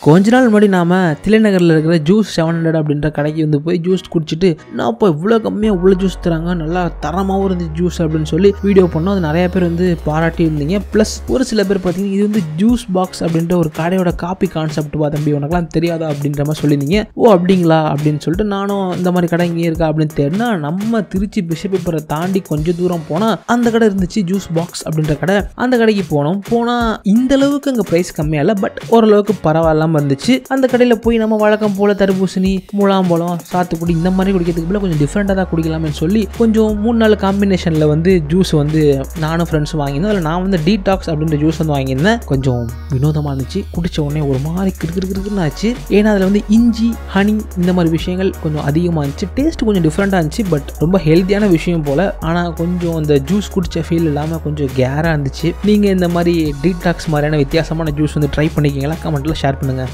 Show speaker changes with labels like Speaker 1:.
Speaker 1: கொஞ்ச நாள் முன்னாடி நாம திலைநகரில் இருக்கிற ஜூஸ் செவன் ஹண்ட்ரட் அப்படின்ற கடைக்கு வந்து போய் ஜூஸ் குடிச்சிட்டு என்னப்பா இவ்வளோ கம்மியாக இவ்வளோ ஜூஸ் தராங்க நல்லா தரமாகவும் இருந்துச்சு ஜூஸ் அப்படின்னு சொல்லி வீடியோ பண்ணோம் அது நிறைய பேர் வந்து பாராட்டி இருந்தீங்க ப்ளஸ் ஒரு சில பேர் பார்த்தீங்கன்னா இது வந்து ஜூஸ் பாக்ஸ் அப்படின்ற ஒரு கடையோட காப்பி கான்செப்ட் பா தம்பி உனக்குலாம் தெரியாதா அப்படின்ற மாதிரி சொல்லியிருந்தீங்க ஓ அப்படிங்களா அப்படின்னு சொல்லிட்டு நானும் இந்த மாதிரி கடை இங்கே இருக்கா அப்படின்னு தேடினா நம்ம திருச்சி பிஷப்பேப்பரை தாண்டி கொஞ்சம் தூரம் போனால் அந்த கடை இருந்துச்சு ஜூஸ் பாக்ஸ் அப்படின்ற கடை அந்த கடைக்கு போனோம் போனால் இந்த அளவுக்கு அங்கே ப்ரைஸ் கம்மியாக இல்லை பட் ஓரளவுக்கு பரவாயில்லாமல் இருந்துச்சு அந்த கடையில் போய் நம்ம வழக்கம் போல் தர்பூசணி முலாம்பழம் சாத்துக்குடி இந்த மாதிரி குடிக்கிறதுக்கு போல கொஞ்சம் டிஃப்ரெண்ட்டாக தான் குடிக்கலாம்னு சொல்லி கொஞ்சம் மூணு நாலு காம்பினேஷனில் வந்து ஜூஸ் வந்து நானும் ஃப்ரெண்ட்ஸ் வாங்கியிருந்தேன் அதில் நான் வந்து டீடாக்ஸ் அப்படின்ற ஜூஸ் வந்து வாங்கியிருந்தேன் கொஞ்சம் வினோதமாக இருந்துச்சு குடிச்ச உடனே ஒரு மாதிரி கிறுக்கு கிறுக்குன்னு ஆச்சு ஏன்னா அதில் வந்து இஞ்சி ஹனி இந்த மாதிரி விஷயங்கள் கொஞ்சம் அதிகமாக இருந்துச்சு டேஸ்ட் கொஞ்சம் டிஃப்ரெண்ட்டாக இருந்துச்சு பட் ரொம்ப ஹெல்த்தியான விஷயம் போல் ஆனால் கொஞ்சம் அந்த ஜூஸ் குடிச்ச ஃபீல் இல்லாமல் கொஞ்சம் கேராக இருந்துச்சு நீங்கள் இந்த மாதிரி டீடாக்ஸ் மாதிரியான வித்தியாசமான ஜூஸ் வந்து ட்ரை பண்ணிக்கிங்களா கமெண்ட்டில் ஷேர் பண்ணுங்கள்